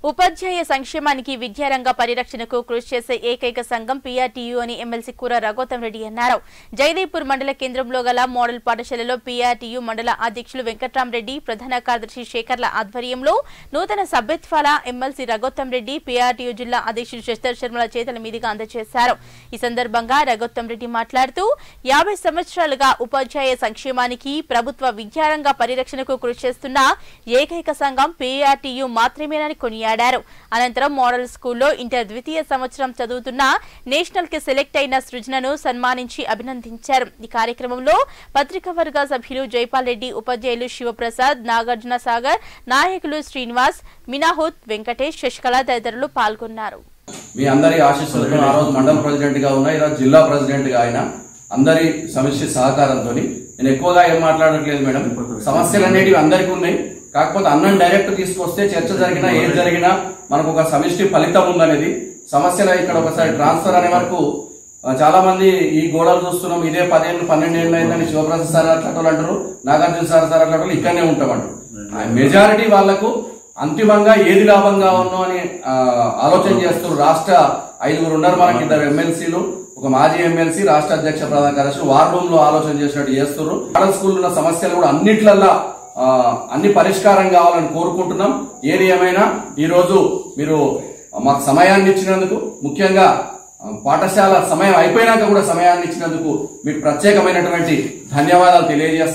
ఉపాధ్యాయ సంక్షేమానికి విద్యారంగ పరిరక్షణకు కృషి చేసే ఏకైక సంఘం పీఆర్టీయూ అని ఎమ్మెల్సీ కూర రఘోత్తం రెడ్డి అన్నారు జయదేపూర్ మండల కేంద్రంలో గల మోడల్ పాఠశాలలో పీఆర్టీయూ మండల అధ్యక్షులు వెంకట్రామరెడ్డి ప్రధాన కార్యదర్శి శేఖర్ల ఆధ్వర్యంలో నూతన సభ్యత్వాల ఎమ్మెల్సీ రఘోత్తం రెడ్డి పీఆర్టీయూ జిల్లా అధ్యక్షులు శశిధర్ శర్మల చేతుల మీదుగా అందజేశారు ఈ సందర్భంగా రఘోత్తం రెడ్డి మాట్లాడుతూ యాభై సంవత్సరాలుగా ఉపాధ్యాయ సంక్షేమానికి ప్రభుత్వ విద్యారంగ పరిరక్షణకు కృషి చేస్తున్న ఏకైక సంఘం పీఆర్టీయూ మాత్రమేనని కొనియాడారు అనంతరం మోడల్ స్కూల్లో ఇంటర్ ద్వితీయ సంవత్సరం చదువుతున్న నేషనల్ కి సెలెక్ట్ అయిన సృజనను సన్మానించి అభినందించారు ఈ కార్యక్రమంలో పత్రికా వర్గ సభ్యులు జైపాల్ రెడ్డి ఉపాధ్యాయులు శివప్రసాద్ నాగార్జున సాగర్ నాయకులు శ్రీనివాస్ మినాహుత్ వెంకటేష్ శశికళ తదితరులు పాల్గొన్నారు మీ అందరి ఆశీస్సులతో ఆ రోజు మండల ప్రెసిడెంట్ గా ఉన్నా ఈరోజు జిల్లా ప్రెసిడెంట్ గా అయినా అందరి సమిష్టి సహకారంతో నేను ఎక్కువగా ఏం మాట్లాడట్లేదు మేడం సమస్యలు అనేటివి అందరికీ ఉన్నాయి కాకపోతే అన్నం డైరెక్ట్ తీసుకొస్తే చర్చ జరిగినా ఏం జరిగినా మనకు ఒక సమిష్టి ఫలితం ఉందనేది సమస్యలు ఇక్కడ ఒకసారి ట్రాన్స్ఫర్ అనే వరకు ఆ, చాలా మంది ఈ గోడలు చూస్తున్నాం ఇదే పదేళ్ళు పన్నెండు ఏళ్ళు అయిందని శివప్రసాద్ సార్ అట్లాంటి అంటారు నాగార్జున సార్ సార్ అట్లాంటి వాళ్ళు ఇక్కడనే ఉంటామంటారు మెజారిటీ వాళ్లకు అంతిమంగా ఏది లాభంగా ఉన్నో అని ఆ, ఆలోచన చేస్తారు రాష్ట్ర ఐదుగురు ఉన్నారు మనకి ఇద్దరు ఎమ్మెల్సీలు ఒక మాజీ ఎమ్మెల్సీ రాష్ట్ర అధ్యక్ష ప్రధాన కార్యదర్శి వార్ రూమ్ లో ఆలోచన చేసినట్టు చేస్తారు మోడల్ స్కూల్ ఉన్న సమస్యలు కూడా అన్నిట్లల్లా ఆ, అన్ని పరిష్కారం కావాలని కోరుకుంటున్నాం ఏది ఏమైనా ఈ రోజు మీరు మాకు సమయాన్ని ఇచ్చినందుకు ముఖ్యంగా ఆ, పాఠశాల సమయం అయిపోయినాక కూడా సమయాన్ని ఇచ్చినందుకు మీకు ప్రత్యేకమైనటువంటి ధన్యవాదాలు తెలియజేస్తాను